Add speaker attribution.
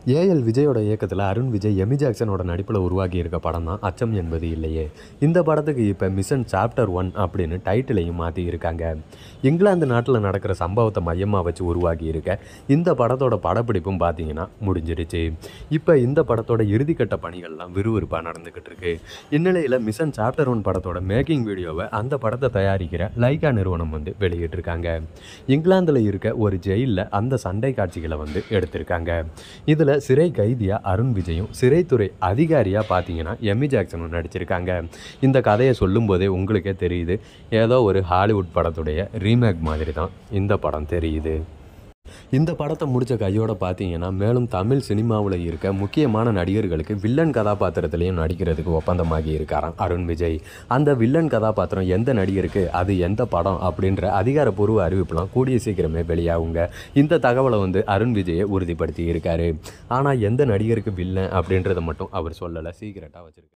Speaker 1: AL விஜயோட இயக்கத்தில் Arun Vijay Amy ஜாக்சனோட நடிப்பில் உருவாகி இருக்க படம் தான் அச்சம் என்பது இல்லையே இந்த படத்துக்கு இப்போ மிஷன் சாப்டர் ஒன் அப்படின்னு டைட்டிலையும் மாற்றி இருக்காங்க இங்கிலாந்து நாட்டில் நடக்கிற சம்பவத்தை மையமாக வச்சு உருவாகி இருக்க இந்த படத்தோட படப்பிடிப்பும் பார்த்தீங்கன்னா முடிஞ்சிருச்சு இப்போ இந்த படத்தோட இறுதிக்கட்ட பணிகள்லாம் விறுவிறுப்பாக நடந்துக்கிட்டு இருக்கு இந்நிலையில் மிஷன் சாப்டர் ஒன் படத்தோட மேக்கிங் வீடியோவை அந்த படத்தை தயாரிக்கிற லைகா நிறுவனம் வந்து வெளியிட்டிருக்காங்க இங்கிலாந்தில் இருக்க ஒரு ஜெயிலில் அந்த சண்டை காட்சிகளை வந்து எடுத்திருக்காங்க இதில் சிறை கைதியாக அருண் விஜயும் சிறைத்துறை அதிகாரியாக பார்த்தீங்கன்னா எம்மி ஜாக்சனும் நடிச்சிருக்காங்க இந்த கதையை சொல்லும்போதே உங்களுக்கே தெரியுது ஏதோ ஒரு ஹாலிவுட் படத்துடைய ரீமேக் மாதிரி தான் இந்த படம் தெரியுது இந்த படத்தை முடித்த கையோட பார்த்தீங்கன்னா மேலும் தமிழ் சினிமாவில் இருக்க முக்கியமான நடிகர்களுக்கு வில்லன் கதாபாத்திரத்திலையும் நடிக்கிறதுக்கு ஒப்பந்தமாகி இருக்காராம் அருண் விஜய் அந்த வில்லன் கதாபாத்திரம் எந்த நடிகருக்கு அது எந்த படம் அப்படின்ற அதிகாரப்பூர்வ அறிவிப்புலாம் கூடிய சீக்கிரமே வெளியாகுங்க இந்த தகவலை வந்து அருண் விஜயை உறுதிப்படுத்தி இருக்காரு ஆனால் எந்த நடிகருக்கு வில்லன் அப்படின்றத மட்டும் அவர் சொல்லலை சீக்கிரட்டாக வச்சிருக்காரு